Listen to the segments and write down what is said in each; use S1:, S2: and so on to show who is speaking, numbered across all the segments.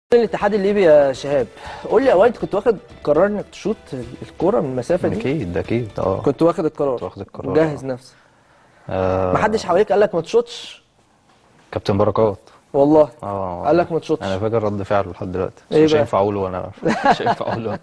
S1: الاتحاد الليبي يا شهاب قول لي اوقات كنت واخد قرار انك تشوط الكوره من المسافه دي
S2: اكيد اكيد اه
S1: كنت واخد القرار
S2: كنت واخد القرار،
S1: جاهز
S2: آه.
S1: نفسك
S2: آه،
S1: ما حدش حواليك قال لك ما تشوطش
S2: كابتن بركات
S1: والله
S2: اه
S1: قال لك ما تشوطش
S2: انا فاكر رد فعله لحد دلوقتي بس
S1: إيه
S2: مش
S1: بقى؟
S2: هينفع اقوله وانا مش هينفع اقوله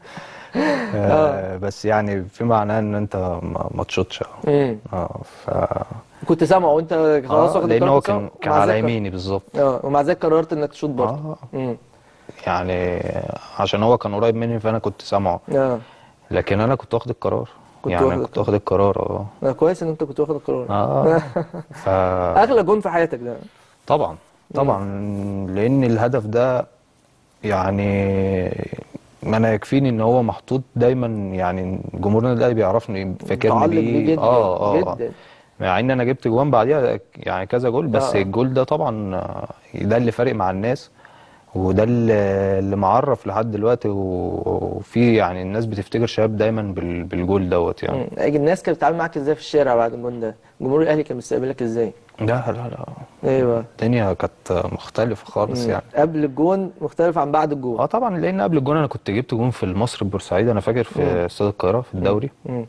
S2: آه بس يعني في معناه ان انت ما, ما تشوطش اه
S1: امم
S2: اه ف
S1: كنت سامعه وانت خلاص
S2: آه
S1: واخد
S2: لان
S1: القرار
S2: هو
S1: كنت سامعه؟
S2: كان كان
S1: ومع
S2: على
S1: ذلك-
S2: يميني بالظبط
S1: اه ومع ذلك قررت انك تشوط برضه
S2: اه
S1: امم
S2: يعني عشان هو كان قريب مني فانا كنت سامعه
S1: اه
S2: لكن انا كنت واخد القرار
S1: كنت
S2: يعني
S1: واخد
S2: كنت واخد القرار اه
S1: آه، كويس ان انت كنت واخد القرار
S2: اه ف
S1: اغلى جون في حياتك ده
S2: طبعا طبعا لان الهدف ده يعني ما انا يكفيني ان هو محطوط دايما يعني جمهورنا الاهلي بيعرفني فاكرني
S1: متعلق
S2: بيه
S1: بيه جدا
S2: اه اه آه.
S1: جدا
S2: مع ان انا جبت جوان بعديها يعني كذا جول بس
S1: آه.
S2: الجول ده طبعا آه، ده اللي فارق مع الناس وده اللي اللي معرف لحد دلوقتي و- وفي يعني الناس بتفتكر شباب دايما بال- بالجول دوت يعني
S1: مم. أجي الناس كانت بتتعامل معاك ازاي في الشارع بعد الجون ده جمهور الاهلي كان مستقبلك ازاي
S2: لا لا لا
S1: ايه بقى
S2: الدنيا كانت مختلفة خالص
S1: مم.
S2: يعني
S1: قبل الجون مختلف عن بعد الجون
S2: اه طبعا لان قبل الجون انا كنت جبت جون في المصري بورسعيد انا فاكر في استاد القاهره في الدوري
S1: مم.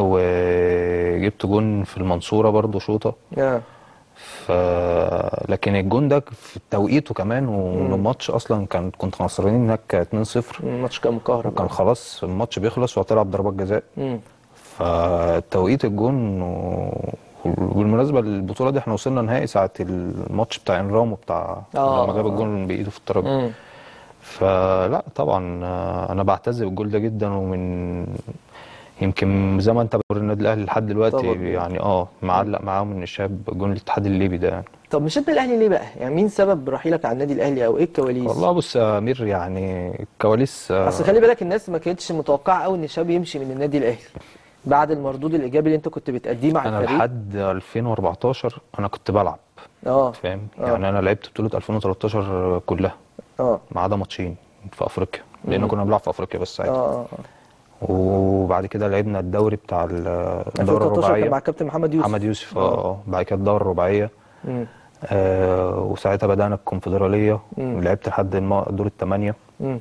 S2: وجبت جون في المنصوره برضو شوطه
S1: اه
S2: ف لكن الجون ده في توقيته كمان والماتش اصلا كان كنت خسرانين هناك 2-0
S1: الماتش كان مكهرب
S2: وكان خلاص الماتش بيخلص وهتلعب ضربات جزاء
S1: مم.
S2: فتوقيت الجون و... وبالمناسبه البطوله دي احنا وصلنا نهائي ساعه الماتش بتاع انرامو بتاع
S1: آه.
S2: لما جاب الجون بايده في الترجي
S1: مم.
S2: فلا طبعا آه، انا بعتز بالجول ده جدا ومن يمكن زي ما انت بتقول النادي الاهلي لحد دلوقتي
S1: طبعاً.
S2: يعني اه معلق معاهم ان الشاب جون الاتحاد الليبي ده يعني
S1: طب مشيت من الاهلي ليه بقى يعني مين سبب رحيلك عن النادي الاهلي او ايه الكواليس
S2: والله بص يا امير يعني الكواليس آه،
S1: اصل خلي بالك الناس ما كانتش متوقعه قوي ان شاب يمشي من النادي الاهلي بعد المردود الايجابي اللي انت كنت بتأديه مع
S2: انا
S1: الفريق
S2: لحد 2014 انا كنت بلعب
S1: اه
S2: فاهم
S1: آه.
S2: يعني انا لعبت بطوله 2013 كلها
S1: اه
S2: ما عدا ماتشين في افريقيا لان كنا بنلعب في افريقيا بس
S1: اه
S2: ساعتها
S1: اه آه.
S2: وبعد كده لعبنا الدوري بتاع الدوره
S1: 2013 كان
S2: الرباعيه
S1: مع كابتن محمد يوسف
S2: محمد يوسف اه بعد كده الدوره الرباعيه
S1: مم.
S2: آه وساعتها بدأنا الكونفدرالية
S1: مم.
S2: لعبت لحد الم- دور الثمانية
S1: مم.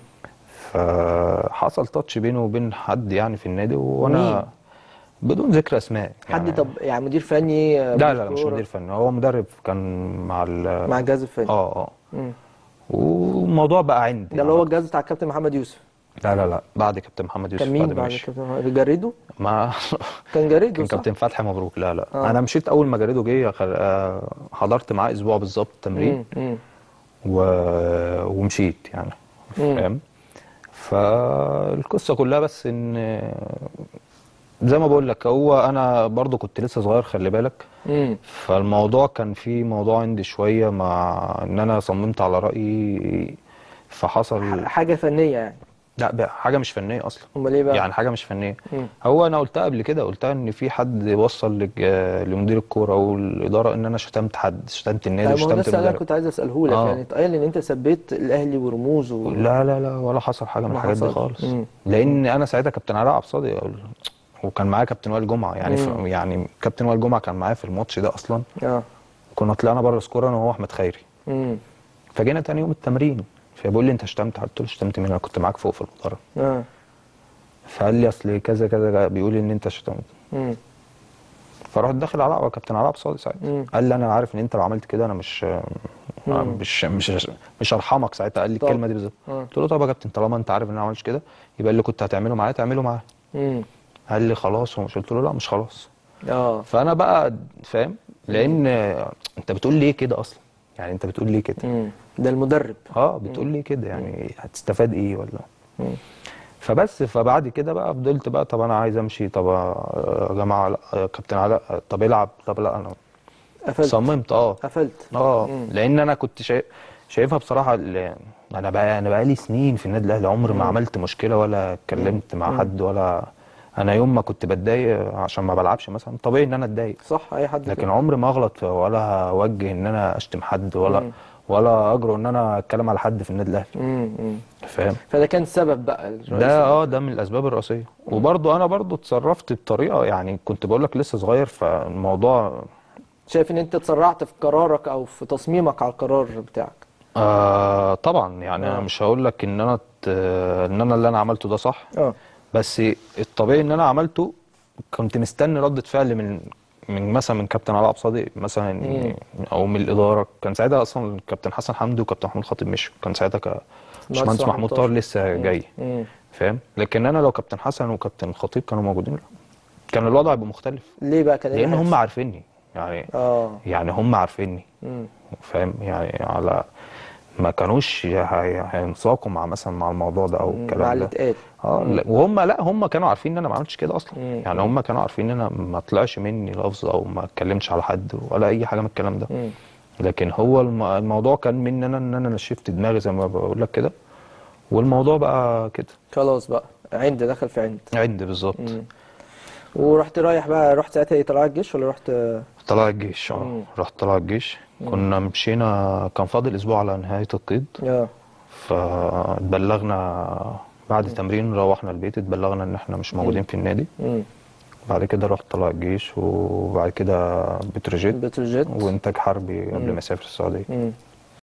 S2: فحصل تاتش بيني وبين حد يعني في النادي وانا
S1: مين؟
S2: بدون ذكر اسماء
S1: حد
S2: يعني
S1: طب يعني مدير فني آه،
S2: لا
S1: مدير
S2: لا لا مش
S1: كورة؟
S2: مدير فني هو مدرب كان مع ال
S1: مع الجهاز الفني
S2: اه اه
S1: مم.
S2: والموضوع بقى عندي
S1: ده اللي هو الجهاز بتاع الكابتن محمد يوسف
S2: لا لا لا بعد كابتن محمد يوسف
S1: كان مين
S2: ما
S1: بعد
S2: مشي.
S1: الكابتن محمد جريدو
S2: ما
S1: كان جريدو
S2: كان
S1: صح
S2: كابتن فتحي مبروك لا لا
S1: آه.
S2: انا مشيت اول ما جريدو جه خل- آه، حضرت معاه اسبوع بالظبط تمرين
S1: مم. مم.
S2: و... ومشيت يعني
S1: مم.
S2: فاهم فالقصه كلها بس ان زي ما بقول لك هو انا برضو كنت لسه صغير خلي بالك
S1: مم.
S2: فالموضوع كان فيه موضوع عندي شويه مع ان انا صممت على رايي فحصل
S1: حاجه فنيه يعني
S2: لا بقى حاجه مش فنيه اصلا
S1: امال ايه بقى
S2: يعني حاجه مش فنيه
S1: مم.
S2: هو انا قلتها قبل كده قلتها ان في حد وصل لج- لمدير الكوره او الاداره ان انا شتمت حد شتمت النادي
S1: طيب ما هو ده
S2: وشتمت
S1: السؤال اللي انا
S2: المدرب
S1: كنت عايز اساله لك
S2: آه.
S1: يعني اتقال ان انت سبيت الاهلي ورموزه و...
S2: لا لا لا ولا حصل حاجه من
S1: ما
S2: الحاجات دي
S1: حصلش.
S2: خالص
S1: مم.
S2: لان انا ساعتها كابتن علاء عبد وكان معايا كابتن وائل جمعه يعني في يعني كابتن وائل جمعه كان معايا في الماتش ده اصلا
S1: اه
S2: كنا طلعنا بره سكور انا وهو احمد خيري
S1: امم
S2: فجينا تاني يوم التمرين فبيقول لي انت شتمت قلت له شتمت مين انا كنت معاك فوق في المدرج
S1: اه
S2: فقال لي اصل كذا كذا بيقول لي ان انت شتمت
S1: امم
S2: فرحت داخل على كابتن علاء عبد ساعتها
S1: مم.
S2: قال لي انا عارف ان انت لو عملت كده انا مش مش مش مش هرحمك ساعتها قال لي
S1: طب.
S2: الكلمه دي بالظبط
S1: آه.
S2: قلت له طب يا كابتن طالما انت عارف ان انا ما عملتش كده يبقى اللي كنت هتعمله معايا تعمله معايا
S1: امم
S2: قال لي خلاص ومش قلت له لا مش خلاص
S1: اه
S2: فانا بقى فاهم لان انت بتقول ليه كده اصلا يعني انت بتقول ليه كده
S1: امم ده المدرب
S2: اه بتقول ليه كده يعني هتستفاد ايه ولا
S1: مم.
S2: فبس فبعد كده بقى فضلت بقى طب انا عايز امشي طب يا جماعه لا يا كابتن علاء طب العب طب لا انا
S1: قفلت
S2: صممت اه
S1: قفلت
S2: اه
S1: مم.
S2: لان انا كنت شايف شايفها بصراحه ال- انا بقى انا بقالي سنين في النادي الاهلي عمري ما عملت مشكله ولا اتكلمت مع حد ولا انا يوم ما كنت بتضايق عشان ما بلعبش مثلا طبيعي ان انا اتضايق
S1: صح اي حد
S2: لكن
S1: كده.
S2: عمري ما اغلط ولا اوجه ان انا اشتم حد ولا ولا اجرؤ ان انا اتكلم على حد في النادي الاهلي
S1: امم امم
S2: فاهم
S1: فده كان سبب بقى الرئيسي.
S2: ده اه ده من الاسباب الرئيسيه وبرضه انا برضه اتصرفت بطريقه يعني كنت بقول لك لسه صغير فالموضوع
S1: شايف ان انت اتسرعت في قرارك او في تصميمك على القرار بتاعك
S2: آه طبعا يعني انا
S1: آه.
S2: مش هقول لك ان انا ت- ان انا اللي انا عملته ده صح
S1: اه
S2: بس الطبيعي ان انا عملته كنت مستني ردة فعل من من مثلا من كابتن علاء عبد صادق مثلا
S1: مم.
S2: او من الاداره كان ساعتها اصلا كابتن حسن حمدي وكابتن محمود خطيب مشوا كان ساعتها ك- باشمهندس
S1: محمود
S2: محمود
S1: طاهر.
S2: طاهر لسه جاي
S1: مم.
S2: فاهم لكن انا لو كابتن حسن وكابتن خطيب كانوا موجودين لا كان الوضع هيبقى مختلف
S1: ليه بقى كان ايه
S2: لان
S1: اللي
S2: هم
S1: هيحصل؟
S2: عارفيني يعني
S1: اه
S2: يعني هم عارفيني
S1: مم.
S2: فاهم يعني على ما كانوش هي- هينساقوا مع مثلا مع الموضوع ده او
S1: مع
S2: الكلام
S1: اللي
S2: ده
S1: اتقال
S2: اه لا وهم لا هم كانوا عارفين ان انا ما عملتش كده اصلا
S1: مم.
S2: يعني هم كانوا عارفين ان انا ما طلعش مني لفظ او ما اتكلمتش على حد ولا اي حاجه من الكلام ده
S1: مم.
S2: لكن هو الم- الموضوع كان مني انا ان انا نشفت دماغي زي ما بقول لك كده والموضوع بقى كده
S1: خلاص بقى عند دخل في عند
S2: عند بالظبط
S1: مم. ورحت رايح بقى رحت ساعتها ايه طلعت الجيش ولا رحت
S2: طلع الجيش اه
S1: مم.
S2: رحت طلع الجيش كنا مشينا كان فاضل اسبوع على نهايه القيد
S1: اه
S2: فاتبلغنا بعد تمرين روحنا البيت اتبلغنا ان احنا مش موجودين في النادي
S1: مم.
S2: بعد كده رحت طلع الجيش وبعد كده بتروجيت
S1: بتروجيت
S2: وانتاج حربي قبل ما اسافر السعوديه
S1: مم.